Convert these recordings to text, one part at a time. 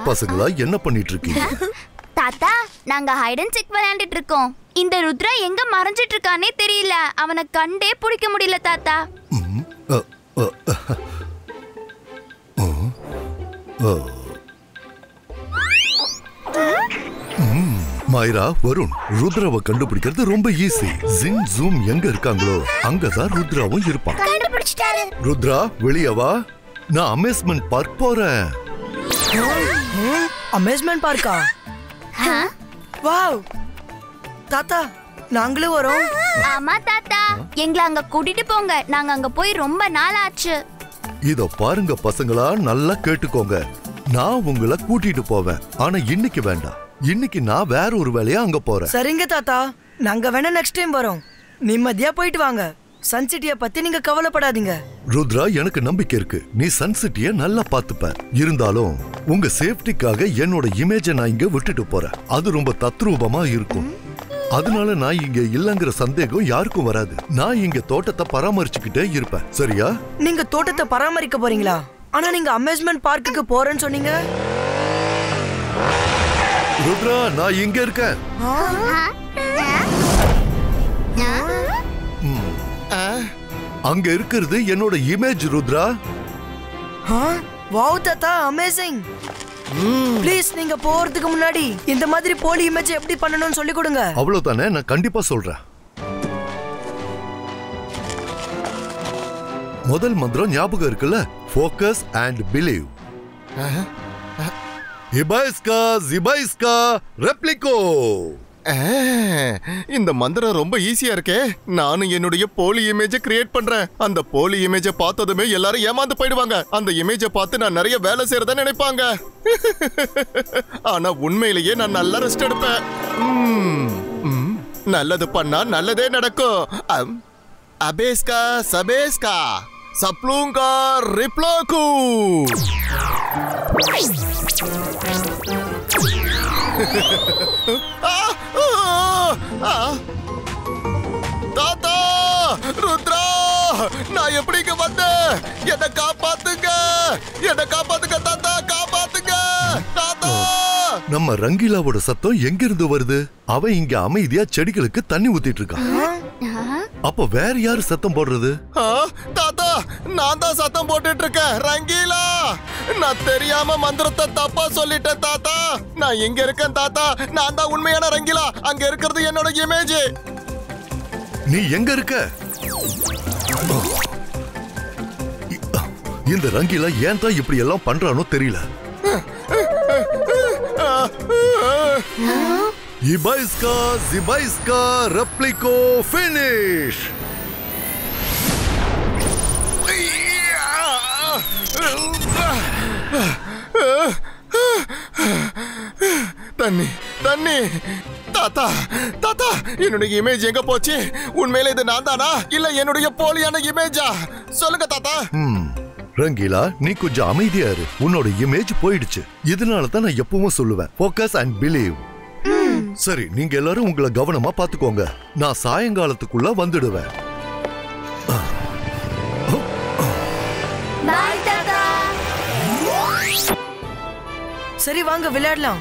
பசங்களா என்ன பண்ணிட்டு இருக்கீங்க தாத்தா நாங்க ஹைட் அண்ட் சிக் விளையாண்டுட்டு இருக்கோம் இந்த ருத்ரா எங்க மறைஞ்சிட்டு இருக்கானே தெரியல அவனை கண்டே பிடிக்க முடியல தாத்தா ம், அ, அ, அ, அ. ம், மாயிரா வருண் ருத்ராவை கண்டுபிடிக்கிறது ரொம்ப ஈஸி ஜின் ஜூம் எங்க இருக்காங்களோ அங்கதான் ருத்ராவும் இருப்பான் கண்டுபிடிச்சிட்டாரு ருத்ரா வெளிய வா நான் அமேஸ்மெண்ட் பார்க் போறேன் அமேஸ்மெண்ட் பார்க்கா வாவ் தாத்தா நாங்களும் வரோம் ஆமா தாத்தா எங்களை அங்க கூட்டிட்டு போங்க நாங்க அங்க போய் ரொம்ப நாள் ஆச்சு இத பாருங்க பசங்களா நல்லா கேட்டுக்கோங்க நான் உங்களை கூட்டிட்டு போவேன் ஆனா இன்னைக்கு வேண்டாம் இன்னைக்கு நான் வேற ஒரு வேலையா அங்க போறேன் சரிங்க தாத்தா நாங்க வேணா நெக்ஸ்ட் டைம் வரோம் நிம்மதியா போயிட்டு வாங்க சன் சிட்டிய பத்தி நீங்க கவலைப்படாதீங்க ருத்ரா எனக்கு நம்பிக்கை இருக்கு நீ சன் சிட்டிய நல்லா பாத்துப்ப இருந்தாலும் உங்க சேஃப்டிக்காக என்னோட இமேஜை நான் இங்க விட்டுட்டு போறேன் அது ரொம்ப தத்ரூபமா இருக்கும் அதனால நான் இங்க இல்லங்கிற சந்தேகம் யாருக்கும் வராது நான் இங்க தோட்டத்தை பராமரிச்சுக்கிட்டே இருப்பேன் சரியா நீங்க தோட்டத்தை பராமரிக்க போறீங்களா ஆனா நீங்க அமேஸ்மெண்ட் பார்க்குக்கு போறேன்னு சொன்னீங்க ருத்ரா நான் இங்க இருக்கேன் அங்க இருக்கிறது என்னோட இமேஜ் ருத்ரா வாவ் தாத்தா அமேசிங் ப்ளீஸ் நீங்க போறதுக்கு முன்னாடி இந்த மாதிரி போலி இமேஜ் எப்படி பண்ணணும்னு சொல்லி கொடுங்க அவ்வளவுதானே நான் கண்டிப்பா சொல்றேன் முதல் மந்திரம் ஞாபகம் இருக்குல்ல ஃபோக்கஸ் அண்ட் பிலீவ் இபைஸ்கா ஜிபைஸ்கா ரெப்ளிகோ ஆ, இந்த மந்திரம் ரொம்ப ஈஸியா இருக்கே நானும் என்னுடைய போலி இமேஜை கிரியேட் பண்றேன் அந்த போலி இமேஜை பார்த்ததுமே எல்லாரும் ஏமாந்து போயிடுவாங்க அந்த இமேஜை பார்த்து நான் நிறைய வேலை செய்யறதா நினைப்பாங்க ஆனா உண்மையிலேயே நான் நல்லா ரெஸ்ட் எடுப்பேன் ம், ம், நல்லது பண்ணா நல்லதே நடக்கும் அம், அபேஸ்கா சபேஸ்கா சப்ளூங்கா ரிப்ளோகு ஆ, ஆ, ஆ. தாத்தா ருத்ரா நான் எப்படி இங்க வந்தேன் என்ன காப்பாத்துங்க என்ன காப்பாத்துங்க தாத்தா காப்பாத்துங்க தாத்தா நம்ம ரங்கீலாவோட சத்தம் எங்க இருந்து வருது அவன் இங்க அமைதியா செடிகளுக்கு தண்ணி ஊத்திட்டு இருக்கான் அப்ப வேற யாரு சத்தம் போடுறது ஆ, தாத்தா நான் தான் சத்தம் போட்டுட்டு இருக்கேன் ரங்கீலா நான் தெரியாம மந்திரத்தை தப்பா சொல்லிட்டேன் தாத்தா நான் எங்க இருக்கேன் தாத்தா நான் தான் உண்மையான ரங்கீலா அங்க இருக்கிறது என்னோட இமேஜ் நீ எங்க இருக்க இ- இந்த ரங்கீலா ஏன் தான் இப்படி எல்லாம் பண்றானோ தெரியல இபைஸ்கா ஜிபைஸ்கா ரெப்ளிகோ ஃபினிஷ் தண்ணி தண்ணி தாத்தா தாத்தா என்னுடைய இமேஜ் எங்க போச்சு உண்மையில இது நான் தானா இல்ல என்னுடைய போலியான இமேஜா சொல்லுங்க தாத்தா ம் ரங்கீலா நீ கொஞ்சம் அமைதியா இரு உன்னோட இமேஜ் போயிடுச்சு இதனால தான் நான் எப்பவும் சொல்லுவேன் ஃபோக்கஸ் அண்ட் பிலீவ் சரி நீங்க எல்லாரும் உங்களை கவனமா பாத்துக்கோங்க நான் சாயங்காலத்துக்குள்ள வந்துடுவேன் பாய் தாத்தா சரி வாங்க விளையாடலாம்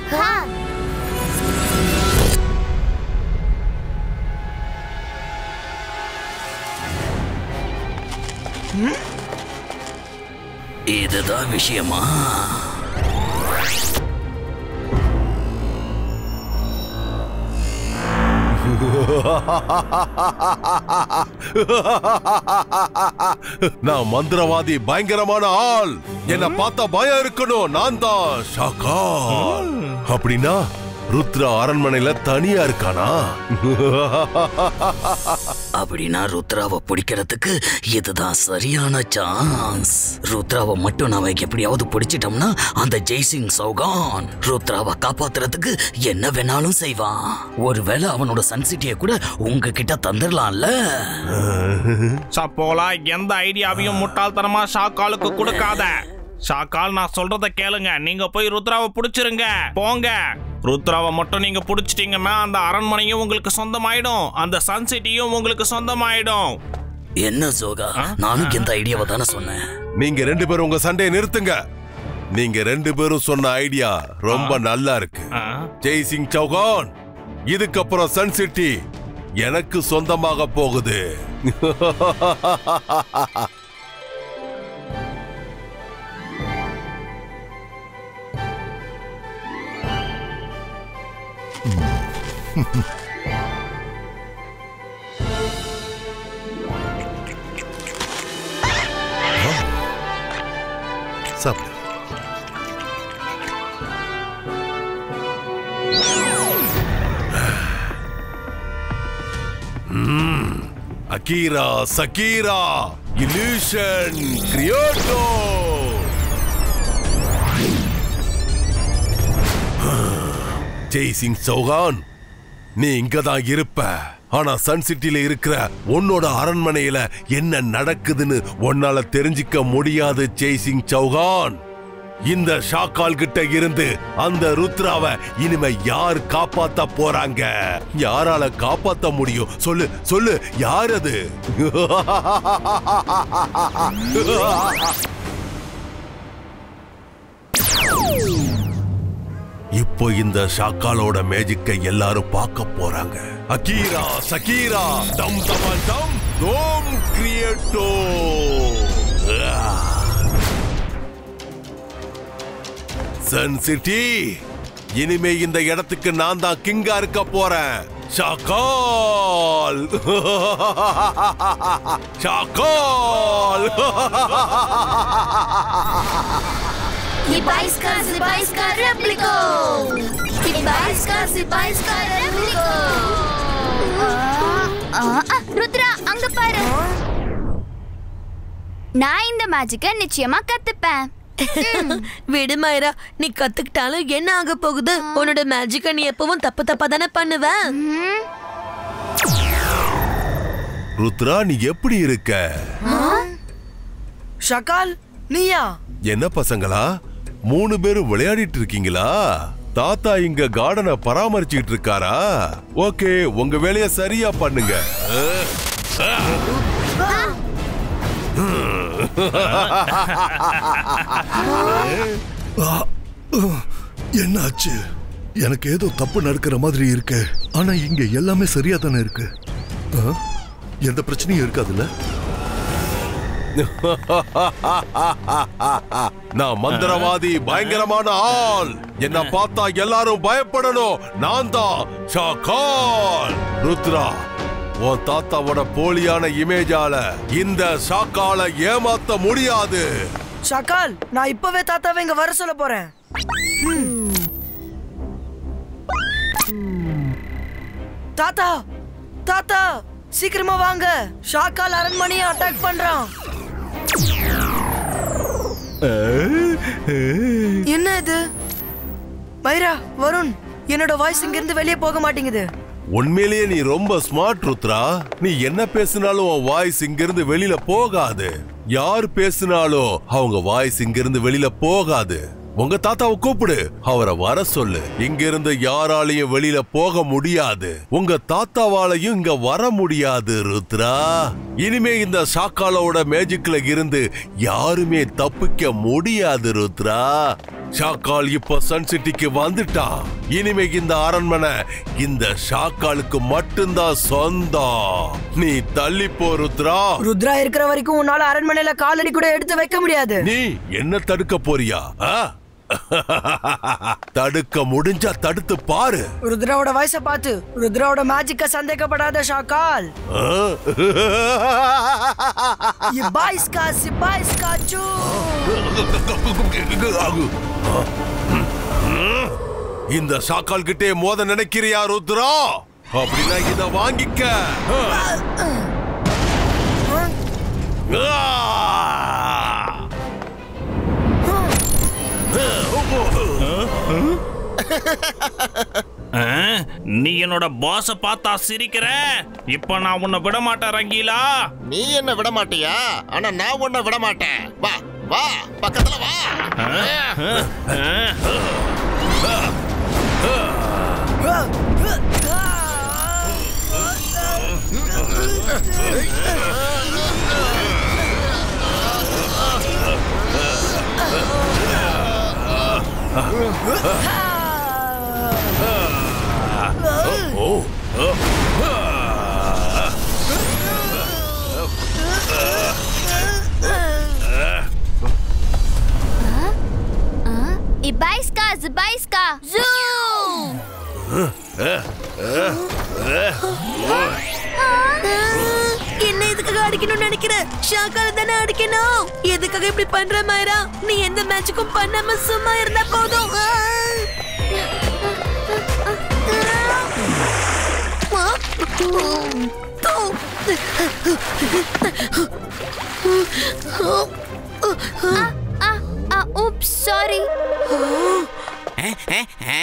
இதுதான் விஷயமா நான் மந்திரவாதி பயங்கரமான ஆள் என்ன பார்த்தா பயம் இருக்கணும் நான் தான் ஷாக்கால் அப்படின்னா ருத்ரா அரண்மனையில தனியா இருக்கானா அப்படின்னா ருத்ராவை பிடிக்கிறதுக்கு இதுதான் சரியான சான்ஸ் ருத்ராவை மட்டும் நாம எப்படியாவது பிடிச்சிட்டோம்னா அந்த ஜெய்சிங் சௌகான் ருத்ராவை காப்பாத்துறதுக்கு என்ன வேணாலும் செய்வான் ஒருவேளை அவனோட சன்சிட்டியை கூட உங்ககிட்ட தந்துடலாம்ல சப்போலா எந்த ஐடியாவையும் முட்டாள்தனமா ஷாக்காலுக்கு கொடுக்காத ஷாக்கால் நான் சொல்றத கேளுங்க நீங்க போய் ருத்ராவை புடிச்சிருங்க போங்க ருத்ராவை மட்டும் நீங்க புடிச்சிட்டீங்கன்னா அந்த அரண்மனையும் உங்களுக்கு சொந்தமாயிடும் அந்த சன் சிட்டியும் உங்களுக்கு சொந்தமாயிடும் என்ன ஜோகா நானும் இந்த ஐடியாவை தானே சொன்னேன் நீங்க ரெண்டு பேரும் உங்க சண்டையை நிறுத்துங்க நீங்க ரெண்டு பேரும் சொன்ன ஐடியா ரொம்ப நல்லா இருக்கு ஆ? ஜெய் சிங் சௌகான் இதுக்கப்புறம் சன் சிட்டி எனக்கு சொந்தமாக போகுது சாப்பிடு அகீரா சகீரா இல்யூஷன் கிரியோட்டோ ஜெய் சிங் சௌகான் நீ இங்கதான் இருப்ப ஆனா சன் சிட்டில இருக்கிற உன்னோட அரண்மனையில என்ன நடக்குதுன்னு உன்னால தெரிஞ்சுக்க முடியாது ஜெய் சிங் சௌகான் இந்த ஷாக்கால் கிட்ட இருந்து அந்த ருத்ராவை இனிமே யார் காப்பாத்த போறாங்க யாரால காப்பாத்த முடியும் சொல்லு சொல்லு யார் அது இப்போ இந்த ஷாக்காலோட மேஜிக்கை எல்லாரும் பார்க்க போறாங்க அகீரா சகீரா டம் தம டம் தோம் கிரியேட்டோ சன் சிட்டி இனிமே இந்த இடத்துக்கு நான் தான் கிங்கா இருக்க போறேன் ஷாக்கால் ஷாக்கால் Zibajska, zibajska repliko! Zibajska, zibajska repliko! Rudra அங்க பாரு நான் இந்த மேஜிக்க நிச்சயமா கத்துப்பேன் விடு மாயரா நீ கத்துக்கிட்டாலும் என்ன ஆக போகுது உன்னோட மேஜிக்க நீ எப்பவும் தப்பு தப்பா தானே பண்ணுவ ருத்ரா நீ எப்படி இருக்க ஷகால் நீயா என்ன பசங்களா மூணு பேரும் விளையாடிட்டு இருக்கீங்களா தாத்தா இங்க கார்டனை பராமரிச்சுட்டு இருக்காரா ஓகே உங்க வேலைய சரியா பண்ணுங்க என்னாச்சு எனக்கு ஏதோ தப்பு நடக்கிற மாதிரி இருக்கு ஆனா இங்க எல்லாமே சரியா தானே இருக்கு ஆ? எந்த பிரச்சனையும் இருக்காதுல்ல நான் மந்திரவாதி பயங்கரமான ஆள் என்ன பார்த்தா எல்லாரும் பயப்படணும் நான் தான் ஷாக்கால் ருத்ரா உன் தாத்தாவோட போலியான இமேஜால இந்த ஷாக்கால ஏமாத்த முடியாது ஷகால் நான் இப்பவே தாத்தாவை இங்க வர சொல்ல போறேன் தாத்தா தாத்தா சீக்கிரமா வாங்க ஷாக்கால் அரண்மனையை அட்டாக் பண்றான் என்ன இது மைரா வருண் என்னோட வாய்ஸ் இங்க இருந்து வெளியே போக மாட்டேங்குது உண்மையிலேயே நீ ரொம்ப ஸ்மார்ட் ருத்ரா நீ என்ன பேசினாலும் உன் வாய்ஸ் இங்கிருந்து வெளியில போகாது யார் பேசினாலும் அவங்க வாய்ஸ் இங்கிருந்து வெளியில போகாது உங்க தாத்தாவை கூப்பிடு அவரை வர சொல்லு இங்க இருந்து யாராலையும் வெளியில போக முடியாது உங்க தாத்தாவாலையும் இங்க வர முடியாது ருத்ரா இனிமே இந்த ஷாக்காலோட மேஜிக்ல இருந்து யாருமே தப்பிக்க முடியாது ருத்ரா ஷாக்கால் இப்ப சன் சிட்டிக்கு வந்துட்டான் இனிமே இந்த அரண்மனை இந்த ஷாக்காலுக்கு மட்டும்தான் சொந்தம் நீ தள்ளி போ ருத்ரா ருத்ரா இருக்கிற வரைக்கும் உன்னால அரண்மனையில காலடி கூட எடுத்து வைக்க முடியாது நீ என்ன தடுக்க போறியா ஆ? தடுக்க முடிஞ்சா தடுத்து பாரு ருத்ராவோட வயசை பார்த்து ருத்ராவோட மேஜிக்க சந்தேகப்படாத ஷாக்கால் ஆ? இபாய்ஸ்கா சிபாய்ஸ்கா சூ இந்த ஷாக்கால் கிட்டே மோத நினைக்கிறியா ருத்ரா அப்படின்னா இத வாங்கிக்க ஆ! ஆ? நீ என்னோட பாஸ பார்த்தா சிரிக்கிற இப்ப நான் உன்னை விட மாட்டேன் ரங்கீலா நீ என்ன விட மாட்டியா ஆனா நான் உன்னை விட மாட்டேன் வா வா பக்கத்துல வா இபாய்ஸ்கா ஜிபாய்ஸ்கா ஜூம் என்ன இதுக்காக அடிக்கணும்னு நினைக்கிற ஷாக்கால தானே அடிக்கணும் எதுக்காக இப்படி பண்ற மைரா நீ எந்த மேட்சுக்கும் பண்ணாம சும்மா இருந்தா போதும் ஆ. ஆ. ஆ ஆ உப்ஸ் சாரி